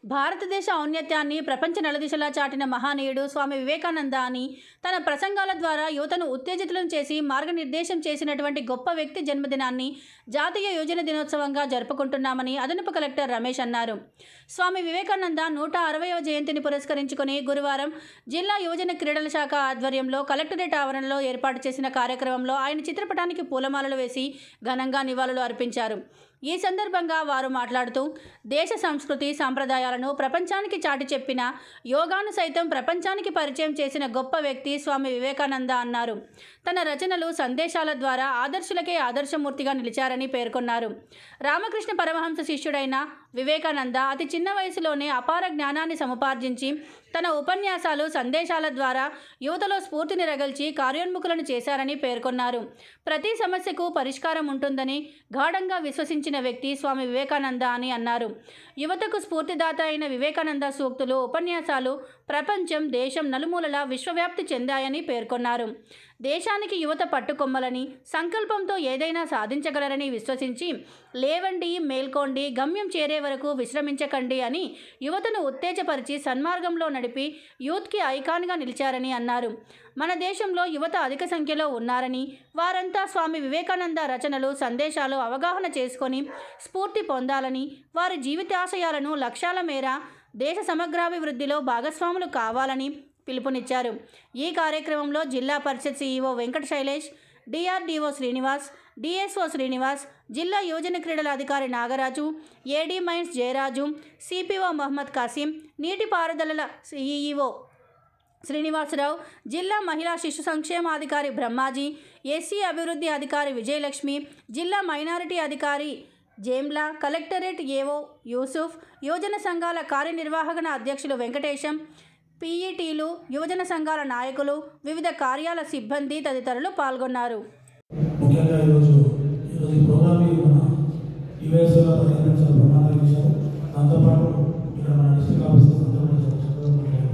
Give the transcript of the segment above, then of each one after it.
భారతదేశ ఔన్నత్యాన్ని ప్రపంచ నలుదిశలా చాటిన మహానీయుడు స్వామి వివేకానంద అని తన ప్రసంగాల ద్వారా యువతను ఉత్తేజితులను చేసి మార్గనిర్దేశం చేసినటువంటి గొప్ప వ్యక్తి జన్మదినాన్ని జాతీయ యువజన దినోత్సవంగా జరుపుకుంటున్నామని అదనపు కలెక్టర్ రమేష్ అన్నారు స్వామి వివేకానంద నూట అరవయవ జయంతిని పురస్కరించుకుని గురువారం జిల్లా యువజన క్రీడల శాఖ ఆధ్వర్యంలో కలెక్టరేట్ ఆవరణలో ఏర్పాటు చేసిన కార్యక్రమంలో ఆయన చిత్రపటానికి పూలమాలలు వేసి ఘనంగా నివాళులు అర్పించారు ఈ సందర్భంగా వారు మాట్లాడుతూ దేశ సంస్కృతి సాంప్రదాయాలను ప్రపంచానికి చాటి చెప్పిన యోగాను సైతం ప్రపంచానికి పరిచయం చేసిన గొప్ప వ్యక్తి స్వామి వివేకానంద అన్నారు తన రచనలు సందేశాల ద్వారా ఆదర్శులకే ఆదర్శమూర్తిగా నిలిచారని పేర్కొన్నారు రామకృష్ణ పరమహంస శిష్యుడైన వివేకానంద అతి చిన్న వయసులోనే అపార జ్ఞానాన్ని సముపార్జించి తన ఉపన్యాసాలు సందేశాల ద్వారా యువతలో స్ఫూర్తిని రగల్చి కార్యోన్ముఖులను చేశారని పేర్కొన్నారు ప్రతి సమస్యకు పరిష్కారం ఉంటుందని గాఢంగా విశ్వసించిన వ్యక్తి స్వామి వివేకానంద అని అన్నారు యువతకు స్ఫూర్తిదాత అయిన వివేకానంద సూక్తులు ఉపన్యాసాలు ప్రపంచం దేశం నలుమూలలా విశ్వవ్యాప్తి చెందాయని పేర్కొన్నారు దేశానికి యువత పట్టుకొమ్మలని సంకల్పంతో ఏదైనా సాధించగలరని విశ్వసించి లేవండి మేల్కోండి గమ్యం చేరే వరకు విశ్రమించకండి అని యువతను ఉత్తేజపరిచి సన్మార్గంలో నడిపి యూత్కి ఐకాన్గా నిలిచారని అన్నారు మన దేశంలో యువత అధిక సంఖ్యలో ఉన్నారని వారంతా స్వామి వివేకానంద రచనలు సందేశాలు అవగాహన చేసుకొని స్ఫూర్తి పొందాలని వారి జీవితాశయాలను లక్ష్యాల మేర దేశ సమగ్రాభివృద్ధిలో భాగస్వాములు కావాలని పిలుపునిచ్చారు ఈ కార్యక్రమంలో Zilla Parishad CEO Venkata Shailesh DRDO Srinivas DSO Srinivas జిల్లా యువజన క్రీడల అధికారి Nagaraju AD mines Jayaraju CPO Mohammed Kasim నీటిపారుదలల సిఈఓ శ్రీనివాసరావు జిల్లా మహిళా శిశు సంక్షేమాధికారి బ్రహ్మాజీ ఎస్సీ అభివృద్ధి అధికారి విజయలక్ష్మి జిల్లా మైనారిటీ అధికారి జేమ్లా కలెక్టరేట్ ఏఓ యూసుఫ్ యువజన సంఘాల కార్యనిర్వాహక అధ్యక్షులు వెంకటేశం పీఈటీలు యువజన సంఘాల నాయకులు వివిధ కార్యాల సిబ్బంది తదితరులు పాల్గొన్నారు ముఖ్యంగా ఈరోజు ఈరోజు ఈ ప్రోగ్రామ్ని మన యుఎస్ఏలో ప్రజెంట్ చాలా ప్రమాణాలు చేశారు దాంతోపాటు ఇక్కడ మన డిస్ట్రిక్ట్ ఆఫీసర్స్ అందరూ కూడా చాలా చక్కగా మాట్లాడారు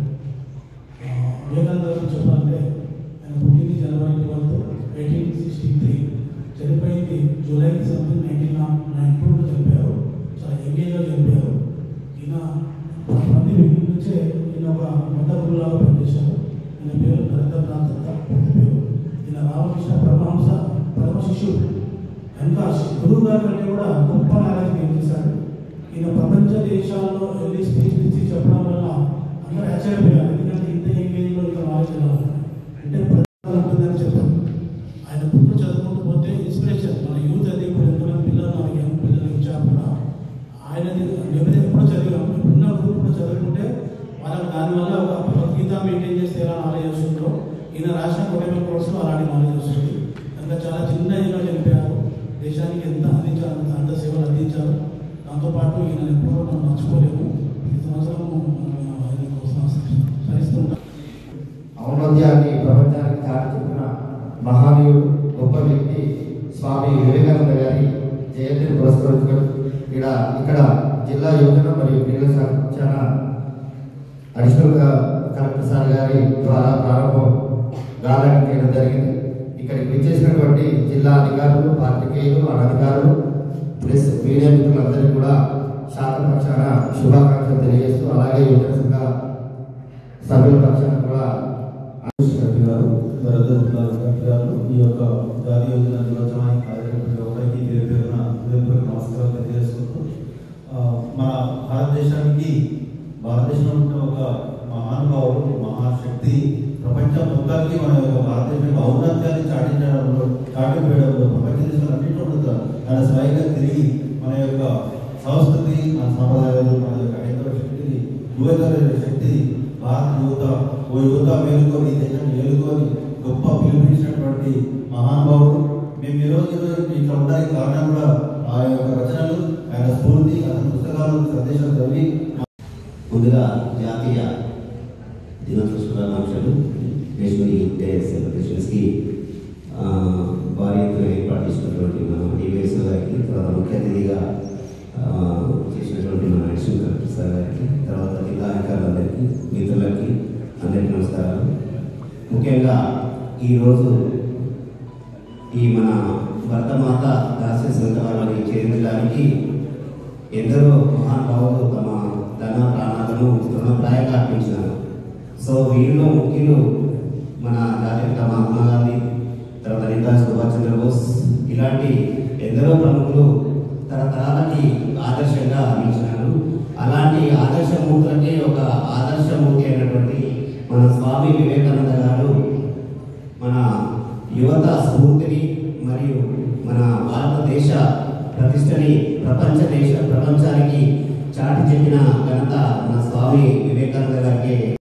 ఆ, వివేకానంద గారు చెప్పాలంటే ఆయన పుట్టింది January twelfth eighteen sixty three చనిపోయింది జూలై సంథింగ్ నైన్టీన్ నైన్ టూలో చనిపోయారు చాలా ఎంగేజ్గా చనిపోయారు ఈయన మంది నుంచే ఈయన ఒక మొదటి గురులాగా పనిచేశారు ఈయన పేరు నరేంద్రనాథ్ దత్త పూర్తి పేరు ఈయన రామకృష్ణ పరమహంస పరమ శిష్యుడు కనుక గురువు గారి కంటే కూడా గొప్ప నాలెడ్జ్ ఏం చేశాడు ఈయన ప్రపంచ దేశాల్లో వెళ్ళి స్పీచ్ ఇచ్చి చెప్పడం వల్ల అందరూ ఆశ్చర్యపోయారు ఎందుకంటే ఇంత ఎంగేజ్లో ఇంత నాలెడ్జ్ ఎలా ఉంది అంటే ప్రజలు ఉంటుందని చెప్తాం ఆయన బుక్ చదువుకుంటూ పోతే ఇన్స్పిరేషన్ మన యూత్ అది ఇప్పుడు ఎంతమంది పిల్లలు మనకి యంగ్ పిల్లలు ఇచ్చారు కూడా ఆయనది ఎవరైతే ఎప్పుడో చదివాం ఇప్పుడున్న గ్రూప్ కూడా చదువుకుంటే వాళ్ళకి దానివల్ల ఒక భగవద్గీత మెయింటైన్ చేస్తే ఎలా నాలెడ్జ్ వస్తుందో ఈయన రాసిన కొడైన కోర్సులో అలాంటి నాలెడ్జ్ వస్తుంది కనుక చాలా చిన్న ఏజ్లో చనిపోయారు దేశానికి ఎంత అందించారు అంత అంత సేవలు అందించారు దాంతోపాటు ఈయన ఎప్పుడూ మనం మర్చిపోలేము ప్రతి సంవత్సరం మనం ఆయన కోసం స్మరిస్తుంటాం ఔన్నత్యాన్ని ప్రపంచానికి చాటి చెప్పిన మహానీయుడు గొప్ప వ్యక్తి స్వామి వివేకానంద గారి జయంతిని పురస్కరించుకొని ఇక్కడ ఇక్కడ జిల్లా యువజన మరియు క్రీడల శాఖ చాలా అడిషనల్ గా కలెక్టర్ సార్ గారి ద్వారా ప్రారంభం గాలని చేయడం జరిగింది ఇక్కడికి విచ్చేసినటువంటి జిల్లా అధికారులు పాత్రికేయులు అనధికారులు ప్లస్ మీడియా మిత్రులందరికీ కూడా శాతం పక్షాన శుభాకాంక్షలు తెలియజేస్తూ అలాగే యువజన సంఘ సభ్యుల పక్షాన కూడా రెడ్డి గారు వరదరావు రెడ్డి గారు ఈ యొక్క జాతీయ యోజన దినోత్సవానికి హాజరైన ఒకరికి పేరు పేరున హృదయపూర్వక నమస్కారాలు తెలియజేసుకుంటూ ఆ, మన భారతదేశానికి భారతదేశంలో ఉన్న ఒక మహానుభావుడు మహాశక్తి ప్రపంచం మొత్తానికి మన యొక్క భారతదేశం యొక్క ఔన్నత్యాన్ని చాటించడంలో చాటిపోయడంలో ప్రపంచ దేశాలు అన్నింటిలో కూడా ఆయన స్వయంగా తిరిగి మన యొక్క సంస్కృతి మన సాంప్రదాయాలు మన యొక్క హైందవ శక్తిని యువత శక్తిని భారత యువత ఓ యువత మేలుకొని ఈ దేశాన్ని మేలుకొని గొప్ప పిలుపునిచ్చినటువంటి మహానుభావుడు మేము ఈ రోజు ఈరోజు ఇట్లా ఉండడానికి కారణం కూడా ఆ యొక్క రచనలు ఆయన స్ఫూర్తి అతని పుస్తకాలు సందేశాలు చదివి ముందుగా జాతీయ దినోత్సవ శుభాకాంక్షలు నేషనల్ యూత్ డే సెలబ్రేషన్స్కి ఆ, భారీ ఎత్తున ఏర్పాటు చేసినటువంటి మన డివిఎస్ గారికి తర్వాత ముఖ్య అతిథిగా ఆ, చేసినటువంటి మన అడిషనల్ కలెక్టర్ సార్ గారికి తర్వాత జిల్లా అధికారులందరికీ మిత్రులకి అందరికీ నమస్కారాలు ముఖ్యంగా ఈరోజు ఈ మన భర్తమాత దాస్య సంఘాలని చేర్చడానికి ఎందరో మహానుభావులు తమ ధన ప్రాణాలను తృణప్రాయంగా అర్పించినారు సో వీరిలో ముఖ్యులు మన జాతిపిత మహాత్మా గాంధీ తర్వాత నేతాజీ సుభాష్ చంద్రబోస్ ఇలాంటి ఎందరో ప్రముఖులు తరతరాలకి ఆదర్శంగా నిలిచినారు అలాంటి ఆదర్శమూర్తులకే ఒక ఆదర్శమూర్తి అయినటువంటి మన స్వామి వివేకానంద గారు మన యువత స్ఫూర్తిని మరియు మన భారతదేశ ప్రతిష్టని ప్రపంచ దేశ ప్రపంచానికి చాటి చెప్పిన ఘనత మన స్వామి వివేకానంద గారికి